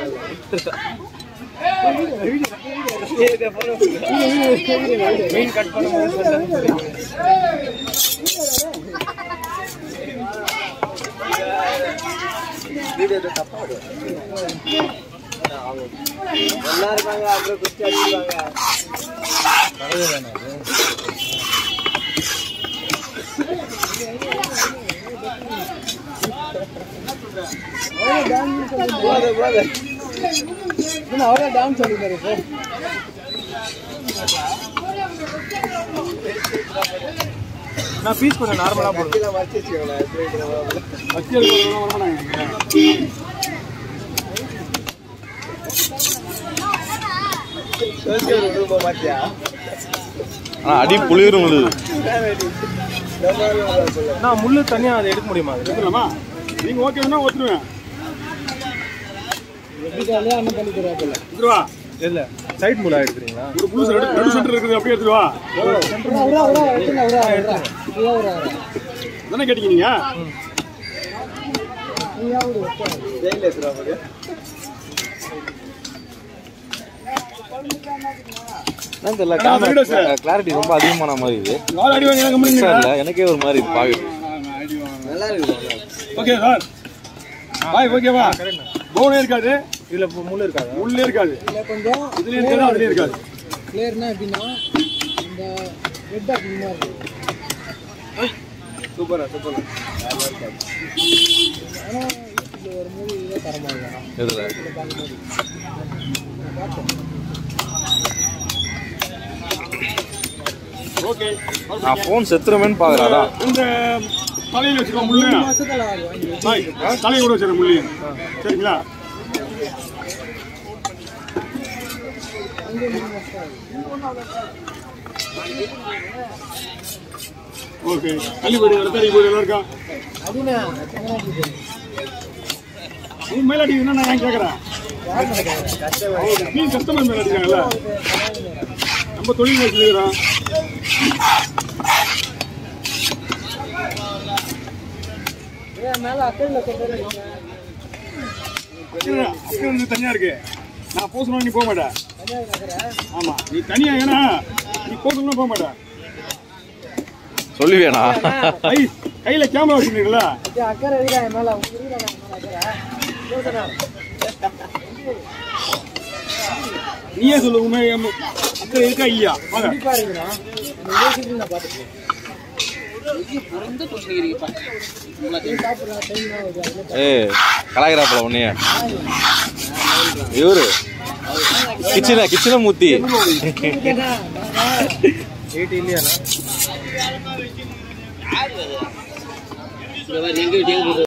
மீன் cut பண்ணும்போது சொல்லுங்க நல்லா இருப்பாங்க அப்புறம் குச்சி அடிச்சுவாங்க போது போது அவரே டான்ஸ் சொல்லிட்டாரு சார் நான் பீஸ் கொஞ்சம் நார்மலா போடுறேன் கீழே வச்சு வச்சுக்கோங்களேன் எப்படி இருக்கிறவங்க வச்சியல் வர மாட்டாங்க சோசியல் விரும்ப மாட்டியா ஆனா அடி புளிரும் விழுது நான் முள்ளு தனியா அதை எடுக்க முடியுமா அது எடுத்துலாமா நீங்க ஓகேன்னா ஒத்துருவேன் எப்படி ஜாலியா அண்ணன் பண்ணி தருவாப்புல எடுத்துருவா இல்ல சைட் முள்ளா எடுக்கிறீங்களா ஒரு புது சென்டர் நடு சென்டர் இருக்குது அப்படியே எடுத்துருவா தானே கேட்டீங்க நீங்க ஜெயில இருக்கிறவங்க என்னன்னு தெரியல அண்ணா, அந்த வீடியோஸ். கிளாரிட்டி ரொம்ப அதிகமான மாதிரி இது நாலு அடி வாங்கி கம்பெனி சார் இல்ல எனக்கே ஒரு மாதிரி இது பாக்குது நல்லா இருக்குது ஓகே சார் பாய் ஓகேவா பவுனே இருக்காது இதுல இப்ப முள்ளு இருக்காதா உள்ளே இருக்காது கொஞ்சம் இதுலயே இருக்காது அதுலயே இருக்காது கிளியர்னா எப்படின்னா இந்த ரெட் அப்படிமா இருக்கு சூப்பரா சூப்பரா ஆனா இது ஒரு மூவி இதே தரமா இருக்கும் இதுல ஓகே நான் போன் செத்துருமேன்னு பாக்குறேன் அதான் இந்த தலையில வச்சுக்கோ முள்ளு வருஷத்துல அது வாங்கி பாய் தலையை கூட வச்சிருக்க முள்ளு சரிங்களா அங்கே மூணு வருஷம் ஆகுது. ஓகே தள்ளிப்படி ரத்தடி போய் எல்லாம் இருக்கா அதுனா தமிழ்நாட்டுல இருக்கு. நீ மேலாடி நான் ஏன் கேட்கறேன் யார் நடக்காது நீ கஸ்டமர் மேல அடிக்கிறாங்கல்ல நம்ம தொழில் வச்சுக்கிறோம் ஏன் மேல அக்கறையில் சொல்றது அப்படி வந்து தனியா இருக்கு நான் போசணும் நீ போக மாட்டேன் தனியாக நகர ஆமா நீ தனியா ஏன்னா நீ போசணும் போக மாட்டேன் சொல்லுவேனா கை கையில கேமரா வச்சுருக்கீங்களா அக்கறை இருக்கா என் மேல உங்க இருக்கா என் மேல அக்கறை சொல்றேன் நீயே சொல்லு உண்மை அக்கறை இருக்கா ஐயா வாங்க கண்டிப்பா இருக்குண்ணா அந்த யோசிச்சு நான் பார்த்துருக்கேன் சாப்பிட்றேன் டைம் தான் ஏய் கலாய்கிறாப்புல உன்னைய இவரு கிச்சன கிச்சன மூத்தி எயிட் இல்லையாண்ணா